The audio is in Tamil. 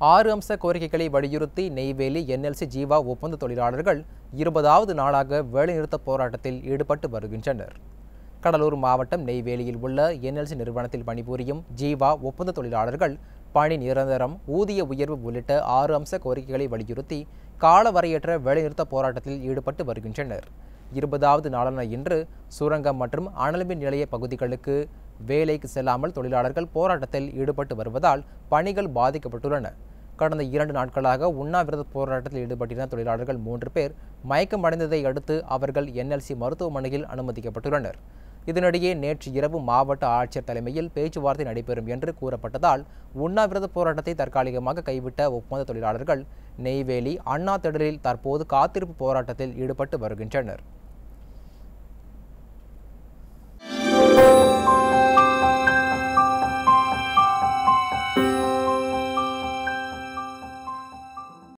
ஆறு அம்ச கோரிக்கைகளை வலியுறுத்தி நெய்வேலி என்எல்சி ஜீவா ஒப்பந்த தொழிலாளர்கள் இருபதாவது நாளாக வேலைநிறுத்த போராட்டத்தில் ஈடுபட்டு வருகின்றனர் கடலூர் மாவட்டம் நெய்வேலியில் உள்ள என்எல்சி நிறுவனத்தில் பணிபுரியும் ஜீவா ஒப்பந்த தொழிலாளர்கள் பணி நிரந்தரம் ஊதிய உயர்வு உள்ளிட்ட ஆறு அம்ச கோரிக்கைகளை வலியுறுத்தி காலவரையற்ற வேலைநிறுத்த போராட்டத்தில் ஈடுபட்டு வருகின்றனர் இருபதாவது நாளான இன்று சுரங்கம் மற்றும் அனல்மின் நிலைய பகுதிகளுக்கு வேலைக்கு செல்லாமல் தொழிலாளர்கள் போராட்டத்தில் ஈடுபட்டு வருவதால் பணிகள் பாதிக்கப்பட்டுள்ளன கடந்த இரண்டு நாட்களாக உண்ணாவிரத போராட்டத்தில் ஈடுபட்டிருந்த தொழிலாளர்கள் மூன்று பேர் மயக்கமடைந்ததை அடுத்து அவர்கள் என்எல்சி மருத்துவமனையில் அனுமதிக்கப்பட்டுள்ளனர் இதனிடையே நேற்று இரவு மாவட்ட ஆட்சியர் தலைமையில் பேச்சுவார்த்தை நடைபெறும் என்று கூறப்பட்டதால் உண்ணாவிரத போராட்டத்தை தற்காலிகமாக கைவிட்ட ஒப்பந்த தொழிலாளர்கள் நெய்வேலி அண்ணா திடலில் தற்போது காத்திருப்பு போராட்டத்தில் ஈடுபட்டு வருகின்றனர்